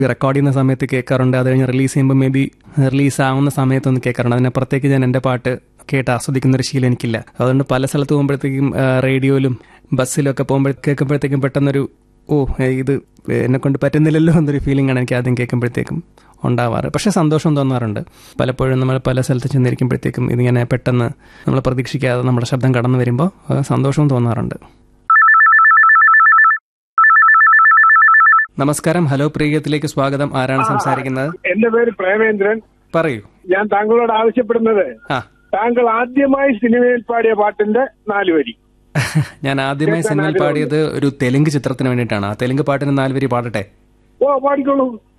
record ചെയ്യുന്ന സമയത്ത് കേൾക്കാറുണ്ട് അത് കഴിഞ്ഞ് റിലീസ് ചെയ്യുമ്പോൾ മേ ബി റിലീസ് ആവുന്ന സമയത്തൊന്ന് കേൾക്കാറുണ്ട് അതിനപ്പുറത്തേക്ക് ഞാൻ എൻ്റെ പാട്ട് കേട്ട് ആസ്വദിക്കുന്ന ഒരു ശീലം എനിക്കില്ല അതുകൊണ്ട് പല സ്ഥലത്ത് പോകുമ്പോഴത്തേക്കും ആ, റേഡിയോയിലും ബസ്സിലൊക്കെ പോകുമ്പോൾ കേൾക്കുമ്പോഴത്തേക്കും പെട്ടെന്നൊരു ഓ ഏ, ഇത് എന്നെ കൊണ്ട് പറ്റുന്നില്ലല്ലോ എന്നൊരു ഫീലിംഗ് ആണ് എനിക്ക് ആദ്യം കേൾക്കുമ്പോഴത്തേക്കും ഉണ്ടാവാറ് പക്ഷേ സന്തോഷം തോന്നാറുണ്ട് പലപ്പോഴും നമ്മൾ പല സ്ഥലത്ത് ചെന്നിരിക്കുമ്പോഴത്തേക്കും ഇതിങ്ങനെ പെട്ടെന്ന് നമ്മൾ പ്രതീക്ഷിക്കാതെ നമ്മുടെ ശബ്ദം കടന്നു വരുമ്പോൾ ആ, സന്തോഷവും തോന്നാറുണ്ട് നമസ്കാരം ഹലോ പ്രിയത്തിലേക്ക് സ്വാഗതം ആരാണ് സംസാരിക്കുന്നത് എന്റെ പേര് പ്രേമേന്ദ്രൻ പറയൂ ഞാൻ താങ്കളോട് ആവശ്യപ്പെടുന്നത് ആ താങ്കൾ ആദ്യമായി സിനിമയിൽ പാടിയ പാട്ടിന്റെ നാല് വരി ഞാൻ ആദ്യമായി സിനിമയിൽ പാടിയത് ഒരു തെലുങ്ക് ചിത്രത്തിന് വേണ്ടിയിട്ടാണ് ആ തെലുങ്ക് പാട്ടിന് നാല് വരി പാടട്ടെ ഓ പാടിക്കോളൂ